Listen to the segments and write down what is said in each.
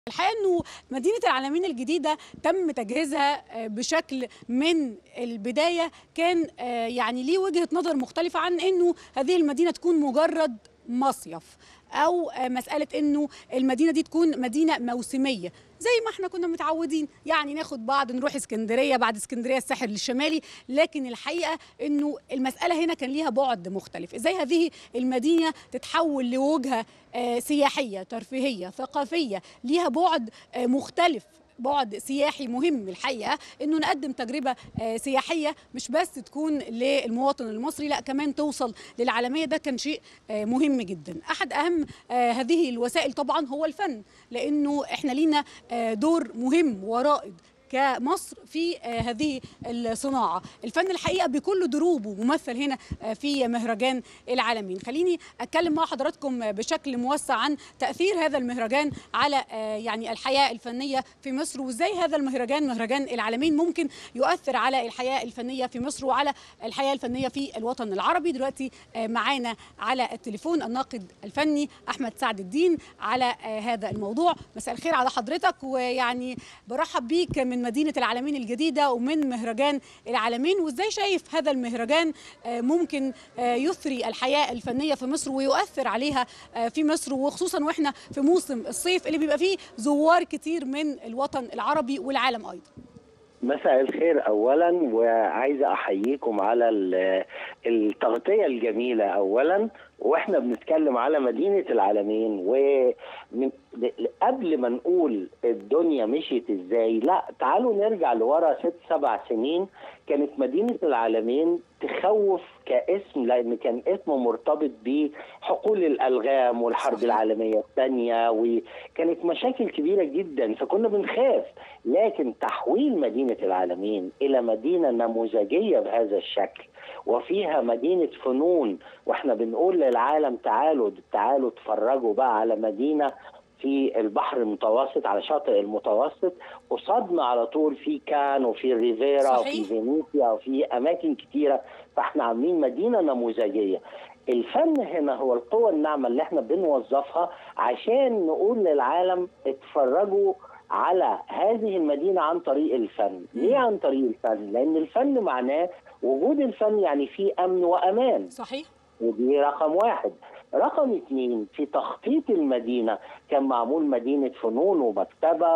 الحقيقه انه مدينه العالمين الجديده تم تجهيزها بشكل من البدايه كان يعني ليه وجهه نظر مختلفه عن انه هذه المدينه تكون مجرد مصيف او مساله انه المدينه دي تكون مدينه موسميه زي ما احنا كنا متعودين يعني ناخد بعض نروح اسكندريه بعد اسكندريه الساحل الشمالي لكن الحقيقه انه المساله هنا كان ليها بعد مختلف ازاي هذه المدينه تتحول لوجهه سياحيه ترفيهيه ثقافيه ليها بعد مختلف بعد سياحي مهم الحقيقه انه نقدم تجربه سياحيه مش بس تكون للمواطن المصري لا كمان توصل للعالميه ده كان شيء مهم جدا احد اهم هذه الوسائل طبعا هو الفن لانه احنا لينا دور مهم ورائد كمصر في هذه الصناعة الفن الحقيقة بكل دروبه ممثل هنا في مهرجان العالمين خليني أتكلم مع حضراتكم بشكل موسع عن تأثير هذا المهرجان على يعني الحياة الفنية في مصر وإزاي هذا المهرجان مهرجان العالمين ممكن يؤثر على الحياة الفنية في مصر وعلى الحياة الفنية في الوطن العربي دلوقتي معانا على التليفون الناقد الفني أحمد سعد الدين على هذا الموضوع مساء الخير على حضرتك ويعني برحب بيك من مدينة العالمين الجديدة ومن مهرجان العالمين وازاي شايف هذا المهرجان ممكن يثري الحياة الفنية في مصر ويؤثر عليها في مصر وخصوصا واحنا في موسم الصيف اللي بيبقى فيه زوار كتير من الوطن العربي والعالم أيضا مساء الخير اولا وعايزه احييكم على التغطيه الجميله اولا واحنا بنتكلم على مدينه العالمين ومن قبل ما نقول الدنيا مشيت ازاي لا تعالوا نرجع لورا ست سبع سنين كانت مدينه العالمين تخوف كاسم لان كان اسمه مرتبط بحقول الالغام والحرب صحيح. العالميه الثانيه وكانت مشاكل كبيره جدا فكنا بنخاف لكن تحويل مدينه العالمين الى مدينه نموذجيه بهذا الشكل وفيها مدينه فنون واحنا بنقول للعالم تعالوا تعالوا اتفرجوا بقى على مدينه في البحر المتوسط على شاطئ المتوسط قصادنا على طول في كان وفي ريفيرا وفي فينيسيا وفي اماكن كتيره فاحنا عاملين مدينه نموذجيه الفن هنا هو القوة الناعمة اللي احنا بنوظفها عشان نقول للعالم اتفرجوا على هذه المدينة عن طريق الفن ليه عن طريق الفن؟ لأن الفن معناه وجود الفن يعني فيه أمن وأمان صحيح ودي رقم واحد رقم اثنين في تخطيط المدينة كان معمول مدينة فنون ومكتبة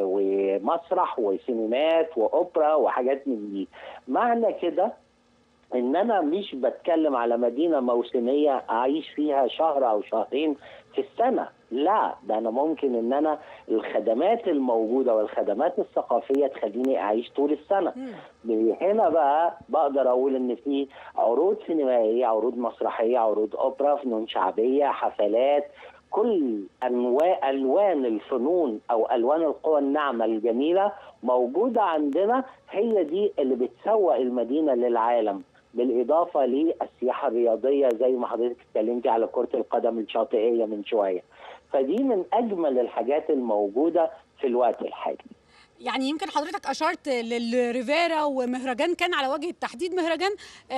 ومسرح وسينمات وأوبرا وحاجات من دي معنى كده ان انا مش بتكلم على مدينه موسميه اعيش فيها شهر او شهرين في السنه لا ده انا ممكن ان انا الخدمات الموجوده والخدمات الثقافيه تخليني اعيش طول السنه هنا بقى بقدر اقول ان في عروض سينمائيه عروض مسرحيه عروض اوبرا فنون شعبيه حفلات كل انواع الوان الفنون او الوان القوى الناعمه الجميله موجوده عندنا هي دي اللي بتسوق المدينه للعالم بالاضافه للسياحه الرياضيه زي ما حضرتك اتكلمتي على كره القدم الشاطئيه من شويه فدي من اجمل الحاجات الموجوده في الوقت الحالي يعني يمكن حضرتك اشرت للريفيرا ومهرجان كان على وجه التحديد مهرجان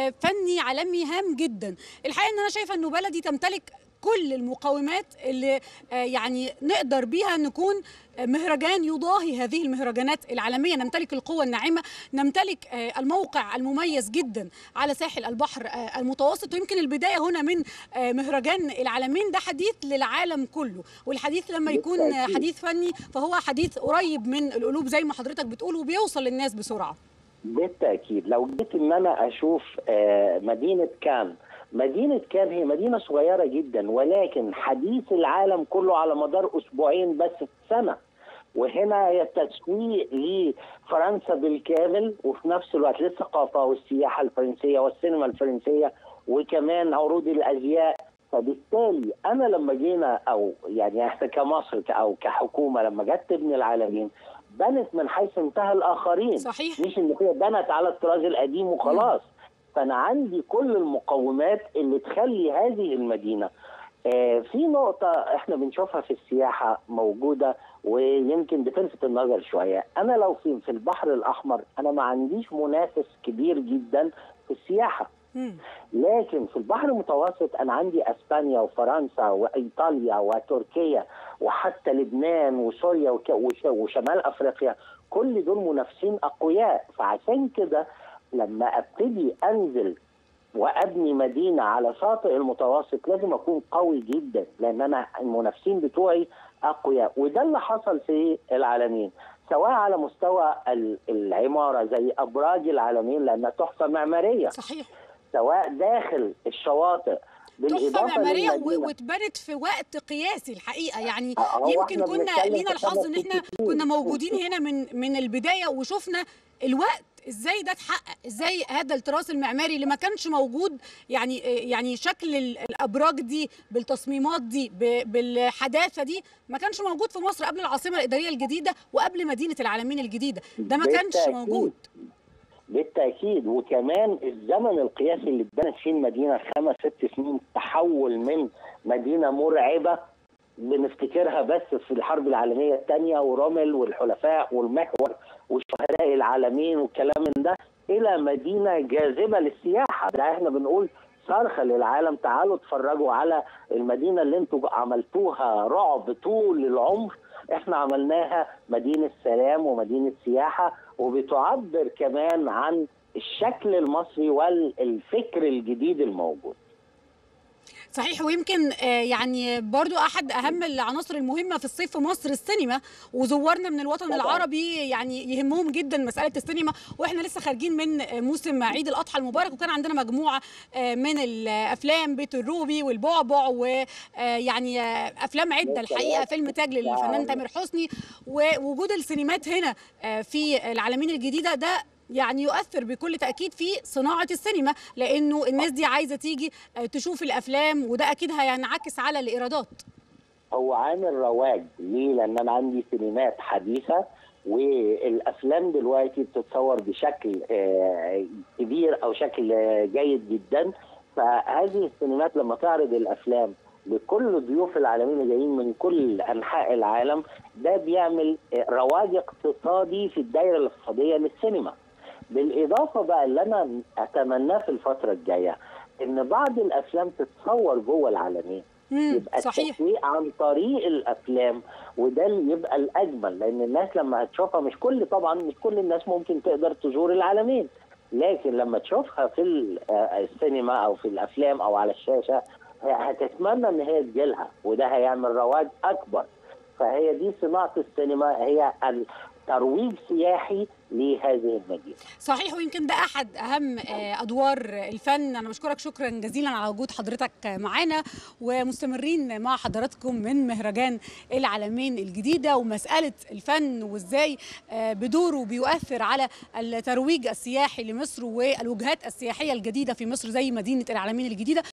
فني عالمي هام جدا الحقيقه ان انا شايفه انه بلدي تمتلك كل المقومات اللي يعني نقدر بيها نكون مهرجان يضاهي هذه المهرجانات العالميه نمتلك القوه الناعمه نمتلك الموقع المميز جدا على ساحل البحر المتوسط ويمكن البدايه هنا من مهرجان العالمين ده حديث للعالم كله والحديث لما يكون حديث فني فهو حديث قريب من القلوب زي ما حضرتك بتقول وبيوصل للناس بسرعه بالتاكيد لو جيت ان انا اشوف مدينه كان مدينة كان هي مدينة صغيرة جدا ولكن حديث العالم كله على مدار أسبوعين بس في السنة وهنا هي تسويق لفرنسا بالكامل وفي نفس الوقت للثقافة والسياحة الفرنسية والسينما الفرنسية وكمان عروض الأزياء فبالتالي أنا لما جينا أو يعني احنا كمصر أو كحكومة لما جت تبني العالمين بنت من حيث انتهى الآخرين صحيح. مش إن هي بنت على الطراز القديم وخلاص م. فانا عندي كل المقومات اللي تخلي هذه المدينه آه في نقطة احنا بنشوفها في السياحة موجودة ويمكن بتلفت النظر شوية أنا لو في في البحر الأحمر أنا ما عنديش منافس كبير جدا في السياحة مم. لكن في البحر المتوسط انا عندي اسبانيا وفرنسا وايطاليا وتركيا وحتى لبنان وسوريا وك- وش- وشمال افريقيا كل دول منافسين اقوياء فعشان كده لما ابتدي انزل وابني مدينه على شاطئ المتوسط لازم اكون قوي جدا لان انا المنافسين بتوعي اقوياء وده اللي حصل في العالمين سواء على مستوى ال- العماره زي ابراج العالمين لانها تحفه معماريه صحيح سواء داخل الشواطئ تحفه بالاضافه معماريه و- للمدينة. واتبنت في وقت قياسي الحقيقه يعني آه، هو يمكن إحنا كنا بنتكلم لينا في الحظ خمس ان ست احنا سنين. كنا موجودين هنا من من البدايه وشفنا الوقت ازاي ده اتحقق ازاي هذا التراث المعماري اللي ما كانش موجود يعني يعني شكل ال- الابراج دي بالتصميمات دي ب- بالحداثه دي ما كانش موجود في مصر قبل العاصمه الاداريه الجديده وقبل مدينه العالمين الجديده ده ما كانش بالتأكيد. موجود بالتاكيد وكمان الزمن القياسي اللي اتبنت فيه المدينه خمس ست سنين تحول من مدينه مرعبه بنفتكرها بس في الحرب العالميه الثانيه ورمل والحلفاء والمحور والشهداء العالمين والكلام من ده الى مدينه جاذبه للسياحه ده احنا بنقول صرخه للعالم تعالوا اتفرجوا على المدينه اللي انتوا عملتوها رعب طول العمر احنا عملناها مدينه سلام ومدينه سياحه وبتعبر كمان عن الشكل المصري والفكر الجديد الموجود صحيح ويمكن آه، يعني برضو احد اهم العناصر المهمه في الصيف في مصر السينما وزوارنا من الوطن طبعاً. العربي يعني يهمهم جدا مساله السينما واحنا لسه خارجين من آه، موسم عيد الاضحى المبارك وكان عندنا مجموعه آه، من الافلام بيت الروبي والبعبع ويعني افلام عده الحقيقه فيلم تاج للفنان تامر حسني ووجود السينمات هنا آه، في العالمين الجديده ده يعني يؤثر بكل تاكيد في صناعه السينما لانه الناس دي عايزه تيجي آه، تشوف الافلام وده اكيد هينعكس على الايرادات هو عامل رواج ليه؟ لان انا عندي سينمات حديثه والافلام دلوقتي بتتصور بشكل آه، كبير او شكل آه، جيد جدا فهذه السينمات لما تعرض الافلام لكل ضيوف العالمين اللي جايين من كل انحاء العالم ده بيعمل آه، رواج اقتصادي في الدائره الاقتصاديه للسينما. بالاضافه بقى اللي انا اتمناه في الفتره الجايه ان بعض الافلام تتصور جوه العالمين مم، يبقى صحيح التسويق عن طريق الافلام وده اللي يبقى الاجمل لان الناس لما هتشوفها مش كل طبعا مش كل الناس ممكن تقدر تزور العالمين لكن لما تشوفها في ال- آه، السينما او في الافلام او على الشاشه هتتمنى ان هي تجيلها وده هيعمل رواج اكبر فهي دي صناعه السينما هي الترويج سياحي لهذه المدينه صحيح ويمكن ده احد اهم آه، ادوار الفن انا بشكرك شكرا جزيلا على وجود حضرتك معانا ومستمرين مع حضراتكم من مهرجان العالمين الجديده ومساله الفن وازاي آه، بدوره بيؤثر على الترويج السياحي لمصر والوجهات السياحيه الجديده في مصر زي مدينه العالمين الجديده